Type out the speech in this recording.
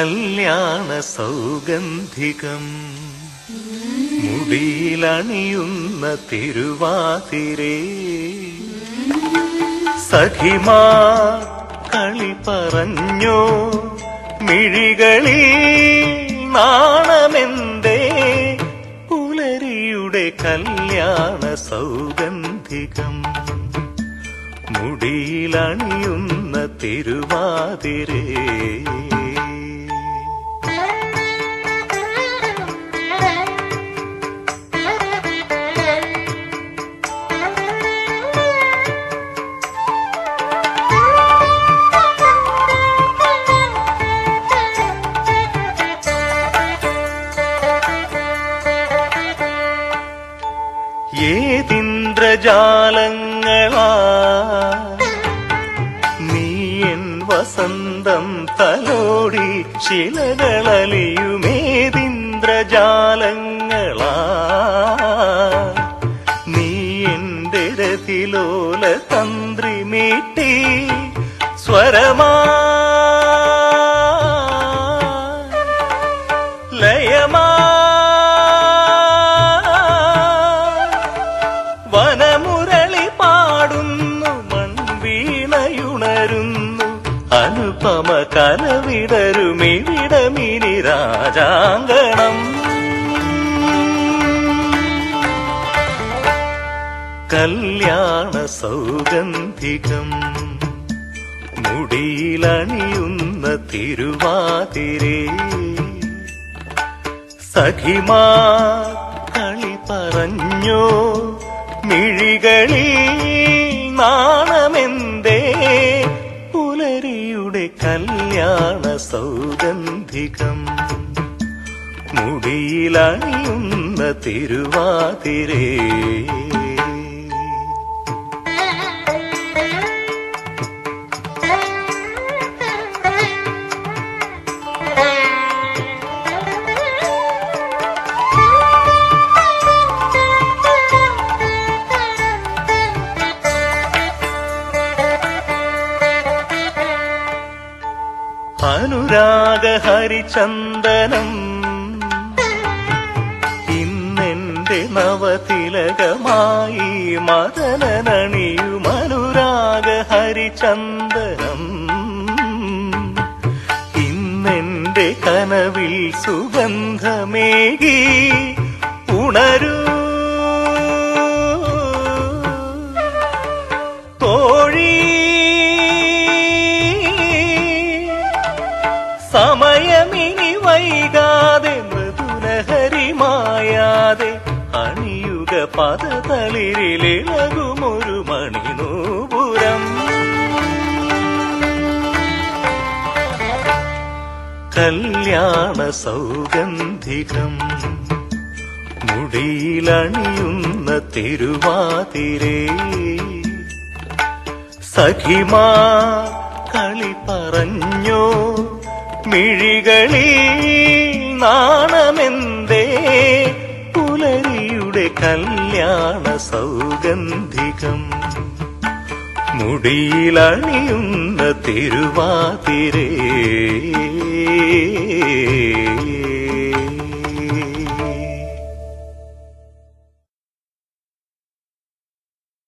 കല്യാണ സൗഗന്ധികം മുടിയിലണിയുന്ന തിരുവാതിരേ സഖിമാ കളി പറഞ്ഞോ മിഴികളിൽ നാണമെന്തേ പുലരിയുടെ കല്യാണ സൗഗന്ധികം മുടിയിലണിയുന്ന തിരുവാതിരേ ഏതിന്ദ്രജാലങ്ങളാ നീ എൻ വസന്തം തലോടി ശിലകളലിയുമേതിന്ദ്രജാലങ്ങളാ നീ എന്റെ രതിലോല തന്ത്രി മീട്ടി സ്വരമാ ലയമാ വനമുരളി പാടുന്നു മൺവീണയുണരുന്നു അനുപമ കലവിടരുമിവിടമിനി രാജാങ്കണം കല്യാണ സൗഗന്ധികം മുടിയിലണിയുന്ന തിരുവാതിരേ സഖിമാ കളി പറഞ്ഞോ മിഴികളിൽ നാണമെന്തേ പുലരിയുടെ കല്യാണ സൗഗന്ധികം മുടിയിലണിയുന്ന തിരുവാതിരേ അനുരാഗ ഹരിചന്ദനം ഇന്നെന്റെ നവതിലകമായി മദനണിയും അനുരാഗ ഹരിചന്ദനം ഇന്നെന്റെ കനവിൽ സുഗന്ധമേകി ഉണരൂ തോഴി സമയമിനി വൈകാതെ മൃദുലഹരിമായാതെ അണിയുക പദതളിരിലിളകുമൊരു മണിനൂപുരം കല്യാണ സൗഗന്ധികം മുടിയിലണിയുന്ന തിരുവാതിരേ സഖിമാ കളി പറഞ്ഞോ മിഴികളിൽ നാണമെന്തേ പുലരിയുടെ കല്യാണ സൗഗന്ധികം മുടിയിലണിയുന്ന തിരുവാതിരേ